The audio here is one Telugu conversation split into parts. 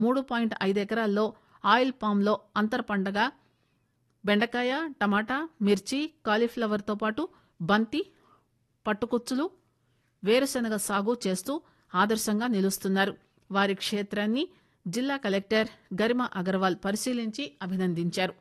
మూడు పాయింట్ ఐదు ఎకరాల్లో ఆయిల్ పామ్లో అంతర్ పంటగా బెండకాయ టమాటా మిర్చి కాలీఫ్లవర్తో పాటు బంతి పట్టుకుచ్చులు వేరుశనగ సాగు చేస్తూ ఆదర్శంగా నిలుస్తున్నారు వారి క్షేత్రాన్ని జిల్లా కలెక్టర్ గరిమా అగర్వాల్ పరిశీలించి అభినందించారు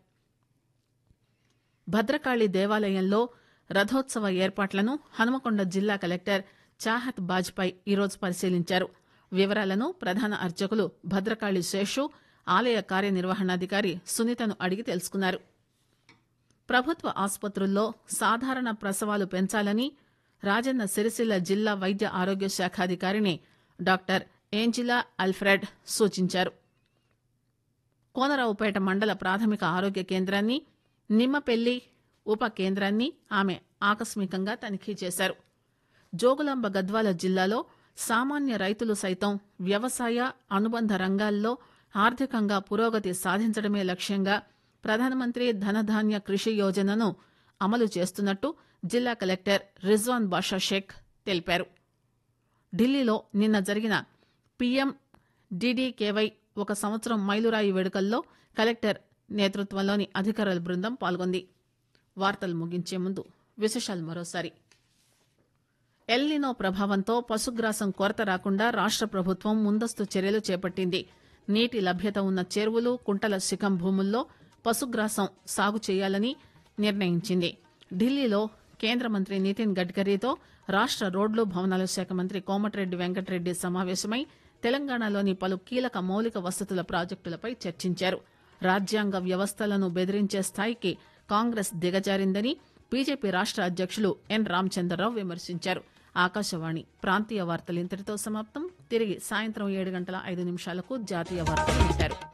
భద్రకాళి దేవాలయంలో రథోత్సవ ఏర్పాట్లను హనుమకొండ జిల్లా కలెక్టర్ చాహత్ బాజ్పాయ్ ఈరోజు పరిశీలించారు వివరాలను ప్రధాన అర్చకులు భద్రకాళి శేషు ఆలయ కార్యనిర్వహణాధికారి సునీతను అడిగి తెలుసుకున్నారు ప్రభుత్వ ఆసుపత్రుల్లో సాధారణ ప్రసవాలు పెంచాలని రాజన్న సిరిసిల్ల జిల్లా వైద్య ఆరోగ్య శాఖాధికారిని డాక్టర్ ఏంజిలా అల్ఫ్రెడ్ సూచించారు కోనరావుపేట మండల ప్రాథమిక ఆరోగ్య కేంద్రాన్ని నిమ్మపెల్లి ఉప కేంద్రాన్ని ఆమె ఆకస్మికంగా తనిఖీ చేశారు జోగులాంబ గద్వాల జిల్లాలో సామాన్య రైతులు సైతం వ్యవసాయ అనుబంధ రంగాల్లో ఆర్థికంగా పురోగతి సాధించడమే లక్ష్యంగా ప్రధానమంత్రి ధనధాన్య కృషి యోజనను అమలు చేస్తున్నట్టు జిల్లా కలెక్టర్ రిజ్వాన్ బాషా షేక్ తెలిపారు ఢిల్లీలో నిన్న జరిగిన పీఎం డీడీకేవై ఒక సంవత్సరం మైలురాయి వేడుకల్లో కలెక్టర్ నేతృత్వంలోని అధికారుల బృందం పాల్గొంది వార్తలు ముగించే ముందు విశేషాలు మరోసారి ఎల్నినో ప్రభావంతో పశుగ్రాసం కొరత రాకుండా రాష్ట ప్రభుత్వం ముందస్తు చర్యలు చేపట్టింది నీటి లభ్యత ఉన్న చెరువులు కుంటల శిఖం భూముల్లో పశుగ్రాసం సాగు చేయాలని నిర్ణయించింది ఢిల్లీలో కేంద్ర మంత్రి నితిన్ గడ్కరీతో రాష్ట రోడ్లు భవనాల శాఖ మంత్రి కోమటిరెడ్డి వెంకటరెడ్డి సమావేశమై తెలంగాణలోని పలు కీలక మౌలిక వసతుల ప్రాజెక్టులపై చర్చించారు రాజ్యాంగ వ్యవస్థలను బెదిరించే స్థాయికి కాంగ్రెస్ దిగజారిందని బీజేపీ రాష్ట అధ్యక్షులు ఎన్ రామచంద్రరావు విమర్శించారు ఆకాశవాణి ప్రాంతీయ వార్తలు ఇంతటితో సమాప్తం తిరిగి సాయంత్రం ఏడు గంటల ఐదు నిమిషాలకు జాతీయ వార్తలు వింటారు